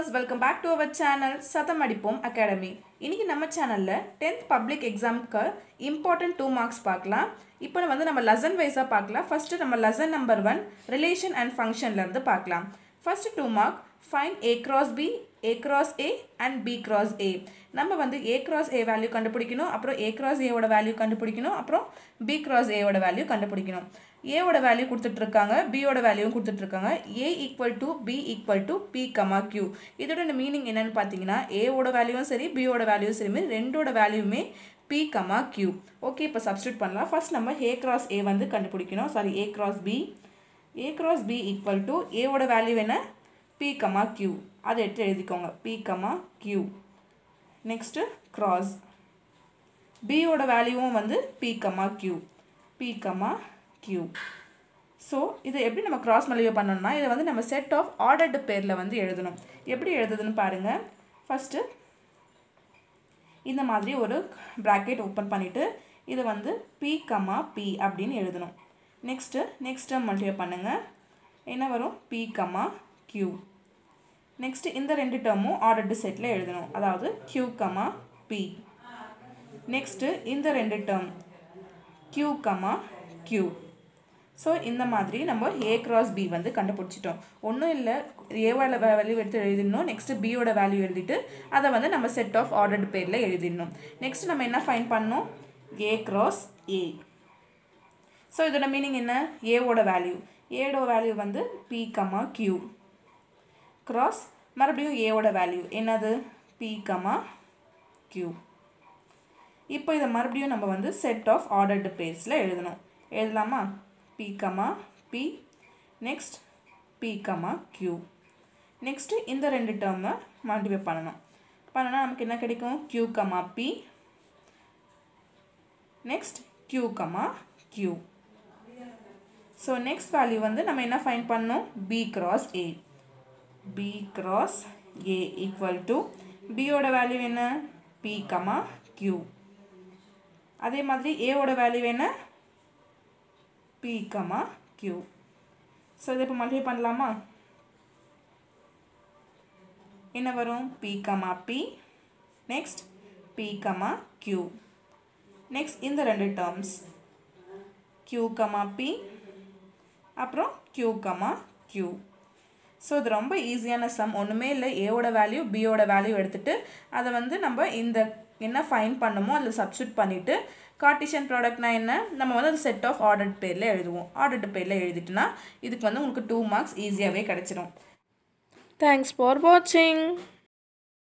viewers welcome back to our channel சதம் அடிப்போம் academy இன்னைக்கு நம்ம சேனலில் டென்த் பப்ளிக் எக்ஸாமுக்கு இம்பார்ட்டன்ட் டூ மார்க்ஸ் பார்க்கலாம் இப்போ வந்து நம்ம லெசன் வைஸாக பார்க்கலாம் ஃபஸ்ட்டு நம்ம lesson number one relation and ஃபங்க்ஷன்லேருந்து பார்க்கலாம் first two mark find A cross B A cross A and B cross A நம்ம வந்து ஏ கிராஸ் ஏ வேல்யூ கண்டுபிடிக்கணும் அப்புறம் ஏ கிராஸ் ஏவோட வேல்யூ கண்டுபிடிக்கணும் அப்புறம் பி கிராஸ் ஏவோட வேல்யூ கண்டுபிடிக்கணும் ஏவோட வேல்யூ கொடுத்துட்ருக்காங்க பியோட வேல்யூவும் கொடுத்துட்ருக்காங்க A equal to B equal to B comma Q இதோட மீனிங் என்னன்னு பார்த்தீங்கன்னா ஏவோட வேல்யூவும் சரி பியோட வேல்யூவும் சரி ரெண்டோட வேல்யூமே பி கமா கியூ ஓகே இப்போ சப்ஸ்டியூட் பண்ணலாம் ஃபர்ஸ்ட் நம்ம ஏ கிராஸ் ஏ வந்து கண்டுபிடிக்கணும் sorry A cross B A cross B equal to ஏவோட வேல்யூ என்ன பி கமா கியூ அதை எடுத்து எழுதிக்கோங்க B comma Q next cross பியோட வேல்யூவும் வந்து B comma Q B comma Q so இது எப்படி நம்ம கிராஸ் மல்லிகை பண்ணோம்னா இதை வந்து நம்ம செட் ஆஃப் ஆர்டர்டு பேரில் வந்து எழுதணும் எப்படி எழுதுதுன்னு பாருங்கள் ஃபஸ்ட்டு இந்த மாதிரி ஒரு ப்ராக்கெட் ஓப்பன் பண்ணிவிட்டு இதை வந்து பி கமா பி அப்படின்னு எழுதணும் நெக்ஸ்ட்டு நெக்ஸ்ட் டேர்ம் மல்டிப்ளை பண்ணுங்கள் என்ன வரும் பி கமா கியூ நெக்ஸ்ட்டு இந்த ரெண்டு டேர்மும் ஆர்டர்டு செட்டில் எழுதணும் அதாவது கியூ கமா பி நெக்ஸ்ட்டு இந்த ரெண்டு term Q comma Q so இந்த மாதிரி நம்ம ஏ கிராஸ் பி வந்து கண்டுபிடிச்சிட்டோம் ஒன்றும் இல்லை ஏவோட வேல்யூ எடுத்து எழுதிடணும் நெக்ஸ்ட்டு பியோட வேல்யூ எழுதிட்டு அதை வந்து நம்ம செட் ஆஃப் ஆர்டர்டு பேரில் எழுதிடணும் நெக்ஸ்ட் நம்ம என்ன ஃபைன் பண்ணோம் ஏ கிராஸ் ஏ ஸோ இதோட மீனிங் என்ன ஏவோட வேல்யூ ஏவோட வேல்யூ வந்து பி கமா கியூ கிராஸ் மறுபடியும் ஏவோட வேல்யூ என்னது பி கமா கியூ இப்போ இதை மறுபடியும் நம்ம வந்து செட் ஆஃப் ஆர்டர்டு பேஸில் எழுதணும் எழுதலாமா B comma B next B comma Q next இந்த ரெண்டு டேர்மை மல்டிஃபை பண்ணணும் பண்ணனா நமக்கு என்ன கிடைக்கும் Q comma B next Q comma Q so next value வந்து நம்ம என்ன ஃபைன் பண்ணோம் B cross A B cross A equal to பியோட வேல்யூ என்ன பி கமா கியூ அதே மாதிரி ஏவோட வேல்யூ என்ன பி கமா கியூ ஸோ இதை இப்போ மல்டிஃபை பண்ணலாமா என்ன வரும் B comma B next B comma Q next இந்த ரெண்டு டேர்ம்ஸ் கியூ கமா பி அப்புறம் கியூ கமா கியூ ஸோ இது ரொம்ப ஈஸியான சம் ஒன்றுமே இல்லை ஏவோட வேல்யூ பியோட வேல்யூ எடுத்துகிட்டு அதை வந்து நம்ம இந்த என்ன ஃபைன் பண்ணுமோ அதில் சப்ஸ்டியூட் பண்ணிவிட்டு கார்டிஷியன் ப்ராடக்ட்னா என்ன நம்ம வந்து அது செட் ஆஃப் ஆர்டர்ட் பேரில் எழுதுவோம் ஆர்டர்டு பேரில் எழுதிட்டுனா இதுக்கு வந்து உங்களுக்கு டூ மார்க்ஸ் ஈஸியாகவே கிடச்சிரும் தேங்க்ஸ் ஃபார் வாட்சிங்